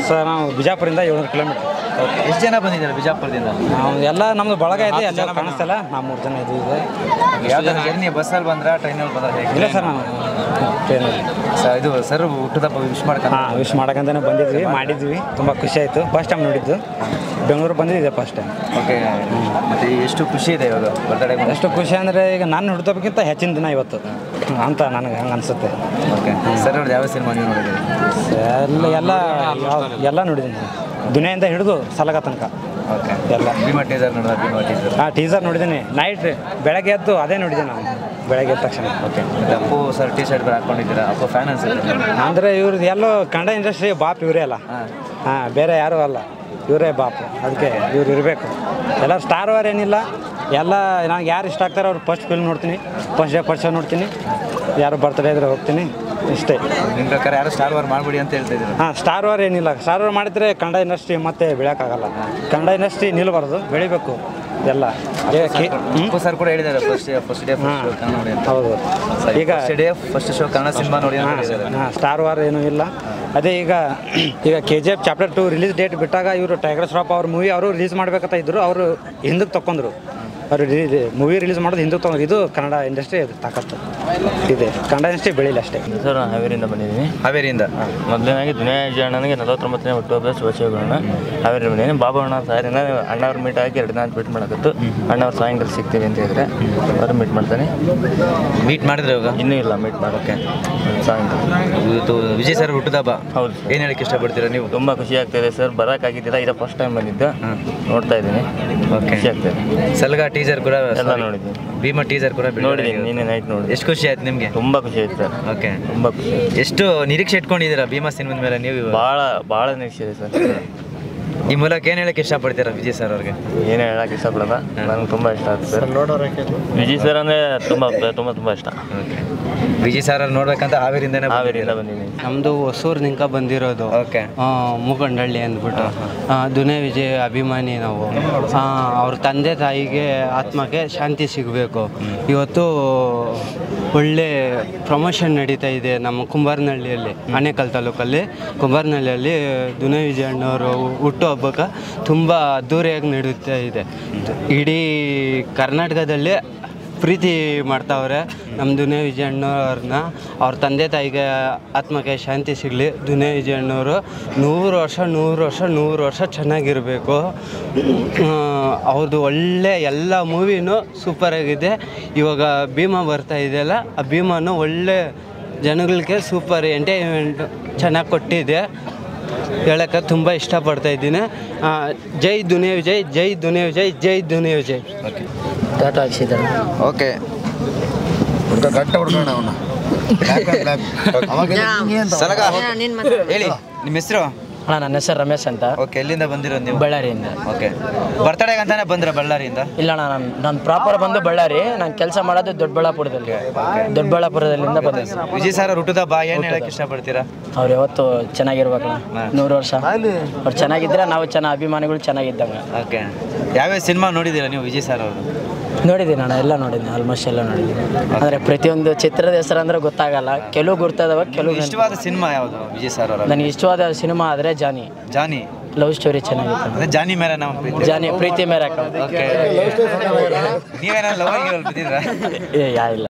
Sir ನಾವು ಬಿಜಾಪುರಿಂದ ಏಳ್ನೂರು kilometre ಎಷ್ಟು ಜನ ಬಂದಿದ್ದಾರೆ ಬಿಜಾಪುರದಿಂದ ನಾವು ಎಲ್ಲ ನಮ್ಮದು ಬಳಗ ಇದೆ ಎಲ್ಲ ಕಾಣಿಸ್ತಲ್ಲ ನಾವು ಮೂರು ಜನ ಇದ್ದೀವಿ ಯಾವ ಥರ ಜರ್ನಿ ಬಸ್ಸಲ್ಲಿ ಬಂದ್ರ ಟ್ರೈನಲ್ಲಿ ಬಂದ್ರ ಹೇಗೆ ಇಲ್ಲ ಸರ್ ನಾವು ಟ್ರೈನಲ್ಲಿ ಸ- ಇದು ಸರ್ ಹುಟ್ಟದಪ್ಪ ವಿಶ್ ಮಾಡ್ಕೊಂಡು ಹಾಂ ವಿಶ್ ಮಾಡೋಕ್ಕಂತಾನೆ ಬಂದಿದ್ವಿ ಮಾಡಿದ್ವಿ ತುಂಬ ಖುಷಿ ಆಯಿತು ಫಸ್ಟ್ ಟೈಮ್ ನೋಡಿದ್ದು ಬೆಂಗಳೂರು ಬಂದಿದ್ದೆ ಫಸ್ಟ್ ಟೈಮ್ ಓಕೆ ಮತ್ತೆ ಎಷ್ಟು ಖುಷಿ ಇದೆ ಇವಾಗ ಬರ್ತಡೇ ಎಷ್ಟು ಖುಷಿ ಅಂದರೆ ಈಗ ನಾನು ಹುಡ್ದೋಬೇಕಿಂತ ಹೆಚ್ಚಿನ ದಿನ ಇವತ್ತು ಅಂತ ನನಗೆ ಹಂಗೆ ಅನಿಸುತ್ತೆ ಓಕೆ ಸರ್ ಅವ್ರದ್ದು ಯಾವ ಸಿನಿಮಾ ನೀವು ನೋಡಿದ್ದೀರಿ ಎಲ್ಲ ಎಲ್ಲ ಯಾವ- ಎಲ್ಲ ನೋಡಿದ್ದೀನಿ ದುನಿಯಿಂದ ಹಿಡಿದು ಸಲಗ ತನಕ ಓಕೆ ಎಲ್ಲ ಭೀಮಾ ಟೀಸರ್ ನೋಡಿದ ಭೀಮಾ ಟೀಸರ್ ಹಾಂ ಟೀಸರ್ ನೋಡಿದ್ದೀನಿ ನೈಟ್ ಬೆಳಗ್ಗೆ ಎದ್ದು ಅದೇ ನೋಡಿದ್ದೀನಿ ನಾನು ಬೆಳಗ್ಗೆ ಎದ್ದ ತಕ್ಷಣ ಓಕೆ ಮತ್ತೆ ಅಪ್ಪು ಸರ್ ಟಿ ಶರ್ಟ್ ಹಾಕೊಂಡಿದ್ದೀರಾ ಅಪ್ಪು ಫ್ಯಾನ್ ಅನ್ಸುತ್ತೆ ಅಂದರೆ ಇವ್ರದ್ದು ಎಲ್ಲೋ ಕನ್ನಡ ಇಂಡಸ್ಟ್ರಿ ಬಾಪ್ ಇವರೇ ಅಲ್ಲ ಹಾಂ ಬೇರೆ ಯಾರೂ ಅಲ್ಲ ಇವರೇ ಬಾಪ್ ಅದಕ್ಕೆ ಇವ್ರು ಇರಬೇಕು ಎಲ್ಲ ಸ್ಟಾರ್ ವಾರ್ ಏನಿಲ್ಲ ಎಲ್ಲ ನನಗೆ ಯಾರು ಇಷ್ಟ ಆಗ್ತಾರೋ ಅವ್ರು ಫಸ್ಟ್ ಫಿಲ್ಮ್ ನೋಡ್ತೀನಿ ಫಸ್ಟ್ ಡೇ ಫಸ್ಟ್ ಶೋ ನೋಡ್ತೀನಿ ಯಾರು ಬರ್ತಡೇ ಇದ್ರೆ ಹೋಗ್ತೀನಿ ಇಷ್ಟೇ ನಿಮ್ಮ ಪ್ರಕಾರ ಯಾರು ಸ್ಟಾರ್ ವಾರ್ ಮಾಡ್ಬಿಡಿ ಅಂತ ಹೇಳ್ತಾ ಇದ್ದೀರಾ ಹಾಂ ಸ್ಟಾರ್ ವಾರ್ ಏನಿಲ್ಲ ಸ್ಟಾರ್ ವಾರ್ ಮಾಡಿದರೆ ಕನ್ನಡ ಇಂಡಸ್ಟ್ರಿ ಮತ್ತೆ ಬೆಳೆಯೋಕ್ಕಾಗಲ್ಲ ಕನ್ನಡ ಇಂಡಸ್ಟ್ರಿ ನಿಲ್ಬಾರ್ದು ಬೆಳಿಬೇಕು ಎಲ್ಲ ಅದೇ ಕಿ- ಹ್ಮ್? ಅಪ್ಪು ಸರ್ ಕೂಡ ಹೇಳಿದ್ದಾರೆ first first day first show Kannada ನೋಡಿ ಅಂತ ಹೌದು ಈಗ first day first show Kannada cinema ನೋಡಿ ಅಂತ ಹೇಳಿದ್ದಾರೆ ಹಾಂ ಸ್ಟಾರ್ ವಾರ್ ಏನೂ ಇಲ್ಲ ಅದೇ ಈಗ ಈಗ K G F chapter two release date ಬಿಟ್ಟಾಗ ಇವರು ಟೈಗರ್ ಶ್ರಾಪ್ ಅವ್ರ ಮೂವಿ ಅವರು ರಿಲೀಸ್ ಮಾಡ್ಬೇಕಂತ ಇದ್ರು ಅವರು ಹಿಂದಕ್ಕೆ ತಗೊಂಡ್ರು ಅವರು ಮೂವಿ ರಿಲೀಸ್ ಮಾಡೋದು ಹಿಂದಕ್ಕೆ ತಗೊಂಡ್ರು ಇದು ಕನ್ನಡ ಇಂಡಸ್ಟ್ರಿ ಇದು ತಾಕತ್ತು ಇದೆ ಕನ್ನಡ ಇಂಡಸ್ಟ್ರಿ ಬೆಳಿಲ್ಲ ಅಷ್ಟೇ ಸರ್ ನಾನು ಹಾವೇರಿಯಿಂದ ಬಂದಿದ್ದೀನಿ ಹಾವೇರಿಯಿಂದ ಮೊದಲನೇದಾಗಿ ದುನಿಯಾ ಅಣ್ಣನಿಗೆ ನಲವತ್ತೊಂಬತ್ತನೇ ಹುಟ್ಟುಹಬ್ಬ ಶುಭಾಶಯಗಳನ್ನ ಹಾವೇರಿ ಬಂದಿದ್ದೀನಿ ಬಾಬು ಅಣ್ಣ ಸಾರಿನ ಅಣ್ಣವ್ರ ಮೀಟ್ ಆಗಿ ಎರಡು ದಿನ ಮೀಟ್ ಮಾಡಕತ್ತು ಅಣ್ಣವ್ರು ಸಾಯಂಕಾಲ ಸಿಗ್ತೀವಿ ಅಂತ ಹೇಳಿದ್ರೆ ಅವ್ರು ಮೀಟ್ ಮಾಡ್ತಾನೆ ಮೀಟ್ ಮಾಡಿದ್ರೆ ಇವಾಗ ಇನ್ನೂ ಇಲ್ಲ ಮೀಟ್ ಮಾಡೋಕ್ಕೆ ಸಾಯಂಕಾಲ ಇವತ್ತು ವಿಜಯ್ ಸರ್ ಹುಟ್ಟದಬ್ಬ ಹೌದು ಏನು ಹೇಳಕ್ಕೆ ಇಷ್ಟಪಡ್ತೀರಾ ನೀವು ತುಂಬ ಖುಷಿ ಆಗ್ತಾಯಿದೆ ಸರ್ ಬರೋಕ್ಕಾಗಿದ್ದಿಲ್ಲ ಇದು ಫಸ್ಟ್ ಟೈಮ್ ಬಂದಿದ್ದು ನೋಡ್ತಾ ಇದ್ದೀನಿ ಓಕೆ ಖುಷಿ ಆಗ್ತಾಯಿದೆ ಸಲ್ಗ ಟೀಸರ್ ಕೂಡ ಎಲ್ಲ ನೋಡಿದ್ದೀನಿ ಭೀಮಾ ಟೀಸರ್ ಕೂಡ ಬಿಡುಗಡೆ ನೋಡಿದ್ದೀನಿ ಆಗಿದೆ. ನೀನೇ ನೈಟ್ ನೋಡಿ ಎಷ್ಟು ಖುಷಿ ಆಯ್ತು ನಿಮಗೆ ತುಂಬ ಖುಷಿ ಆಯ್ತು ಸರ್ ಓಕೆ ತುಂಬ ಖುಷಿ ಆಯ್ತು ಎಷ್ಟು ನಿರೀಕ್ಷೆ ಇಟ್ಕೊಂಡಿದ್ದೀರಾ ಭೀಮಾ ಸಿನಿಮಾದ ಮೇಲೆ ನೀವು ಇವಾಗ? ಭಾಳ ಭಾಳ ನಿರೀಕ್ಷೆ ಇದೆ ಸರ್ ಈ ಮೂಲಕ ಏನು ಹೇಳಕ್ಕೆ ಇಷ್ಟಪಡ್ತೀರಾ ವಿಜಯ್ ಸರ್ ಅವ್ರಿಗೆ ಏನು ಹೇಳಕ್ಕೆ ಇಷ್ಟಪಡಲ್ಲ ನನಗೆ ತುಂಬ ಇಷ್ಟ ಆಯ್ತು ಸರ್ ವಿಜಯ್ ಸರ್ ಅಂದರೆ ತುಂಬ ತುಂಬ ತುಂಬ ಇಷ್ಟ ಓಕೆ ವಿಜಯ್ ಸರ್ ಅವ್ರು ನೋಡ್ಬೇಕಂತ ಹಾವೇರಿಯಿಂದನೇ ಹಾವೇರಿಯಿಂದ ಬಂದಿದ್ದೀನಿ ನಮ್ಮದು ಹೊಸೂರ್ನಿಂಕ ಬಂದಿರೋದು ಓಕೆ ಆ, ಮುಖಂಡಳ್ಳಿ ಅಂದ್ಬಿಟ್ಟು ಆ, ದುನೇ ವಿಜಯ್ ಅಭಿಮಾನಿ ನಾವು ಆ, ಅವ್ರ ತಂದೆ ತಾಯಿಗೆ ಆತ್ಮಕ್ಕೆ ಶಾಂತಿ ಸಿಗಬೇಕು ಇವತ್ತು ಒಳ್ಳೆ ಪ್ರಮೋಷನ್ ನಡೀತಾ ಇದೆ ನಮ್ಮ ಕುಂಬಾರನಹಳ್ಳಿಯಲ್ಲಿ ಆನೇಕಲ್ ತಾಲೂಕಲ್ಲಿ ಕುಂಬಾರನಹಳ್ಳಿಯಲ್ಲಿ ದುನೇ ವಿಜಯ್ ಅಣ್ಣವರು ಹುಟ್ಟುಹಬ್ಬಕ್ಕೆ ತುಂಬ ಅದ್ದೂರಿಯಾಗಿ ನಡೀತಾ ಇದೆ ಇಡೀ ಕರ್ನಾಟಕದಲ್ಲಿ ಪ್ರೀತಿ ಮಾಡ್ತಾವ್ರೆ ನಮ್ಮ ದುನಿಯಾ ವಿಜಯಣ್ಣವ್ರನ್ನ ಅವ್ರ ತಂದೆ ತಾಯಿಗೆ ಆತ್ಮಕ್ಕೆ ಶಾಂತಿ ಸಿಗಲಿ ದುನಿಯಾ ವಿಜಯಣ್ಣವರು ನೂರು ವರ್ಷ ನೂರು ವರ್ಷ ನೂರು ವರ್ಷ ಚೆನ್ನಾಗಿರಬೇಕು ಅವ್ರದ್ದು ಒಳ್ಳೆ ಎಲ್ಲ ಮೂವಿನೂ ಸೂಪರಾಗಿದೆ ಇವಾಗ ಭೀಮಾ ಬರ್ತಾ ಇದೆಯಲ್ಲ ಆ ಭೀಮಾನು ಒಳ್ಳೆ ಜನಗಳಿಗೆ ಸೂಪರ್ ಎಂಟರ್ಟೈನ್ಮೆಂಟ್ ಚೆನ್ನಾಗಿ ಕೊಟ್ಟಿದೆ ಹೇಳೋಕ್ಕೆ ತುಂಬ ಇಷ್ಟಪಡ್ತಾ ಇದ್ದೀನಿ ಆ, ಜೈ ದುನಿಯಾ ವಿಜಯ್ ಜೈ ದುನಿಯಾ ವಿಜಯ್ ಜೈ ದುನಿಯಾ ವಿಜಯ್ ಟಾಟಾ ಹಾಕ್ಸಿದ್ದಾರೆ ಓಕೆ ಗಟ್ಟ ಹುಡ್ಕೋಣ ಅವನ್ನ ಸಲಗ ಹೇಳಿ ನಿಮ್ಮ ಹೆಸರು ಅಣ್ಣ ನನ್ನ ಹೆಸರು ರಮೇಶ್ ಅಂತ ಓಕೆ ಎಲ್ಲಿಂದ ಬಂದಿರೋದು ನೀವು ಬಳ್ಳಾರಿಯಿಂದ ಓಕೆ ಬರ್ತಡೇಗೆ ಅಂತಾನೆ ಬಂದ್ರ ಬಳ್ಳಾರಿಯಿಂದ ಇಲ್ಲ ಅಣ್ಣ ನಾನು ನಾನು ಪ್ರಾಪರ್ ಬಂದು ಬಳ್ಳಾರಿ ನಾನು ಕೆಲಸ ಮಾಡೋದು ದೊಡ್ಡಬಳ್ಳಾಪುರದಲ್ಲಿ ದೊಡ್ಡಬಳ್ಳಾಪುರದಲ್ಲಿಂದ ಬಂದೆ ವಿಜಯ್ ಸರ್ ಹುಟ್ಟದ ಬಾ ಏನು ಹೇಳಕ್ಕೆ ಇಷ್ಟಪಡ್ತೀರಾ ಅವ್ರು ಯಾವತ್ತು ಚೆನ್ನಾಗಿರ್ಬೇಕಣ್ಣ ನೂರು ವರ್ಷ ಅವ್ರು ಚೆನ್ನಾಗಿದ್ರೆ ನಾವು ಚೆನ್ನಾಗಿ ಅಭಿಮಾನಿಗಳು ಚೆನ್ನಾಗಿದ್ದಂಗೆ ಓಕೆ ಯಾವ್ಯಾವ ಸಿನಿಮಾ ನೋಡಿದ್ದೀರಾ ನೀವು ವಿಜಯ್ ಸರ್ ಅವರು ನೋಡಿದ್ದೀನಿ ಅಣ್ಣ ಎಲ್ಲ ನೋಡಿದ್ದೀನಿ ಆಲ್ಮೋಸ್ಟ್ ಎಲ್ಲ ನೋಡಿದ್ದೀನಿ ಅಂದರೆ ಪ್ರತಿಯೊಂದು ಚಿತ್ರದ ಹೆಸರು ಅಂದ್ರೆ ಗೊತ್ತಾಗಲ್ಲ ಕೆಲವು ಗುರ್ತದವ ಕೆಲವು ನೆನ್ಪು- ಇಷ್ಟವಾದ ಸಿನಿಮಾ ಯಾವುದು ವಿಜಯ್ ಸರ್ ಅವರ ನನಗೆ ಇಷ್ಟವಾದ ಸಿನಿಮಾ ಆದರೆ ಜಾನಿ ಜಾನಿ ಲವ್ ಸ್ಟೋರಿ ಚೆನ್ನಾಗಿತ್ತು ಅದೇ ಜಾನಿ ಮೇಲೆ ನಾವು ಪ್ರೀತಿ ಜಾನಿ ಪ್ರೀತಿ ಮೇರಕ್ಕ ಓಕೆ ನೀವೇನ ಲವ್ ಬಿದ್ದಿದ್ರಾ ಏ ಯಾ ಇಲ್ಲ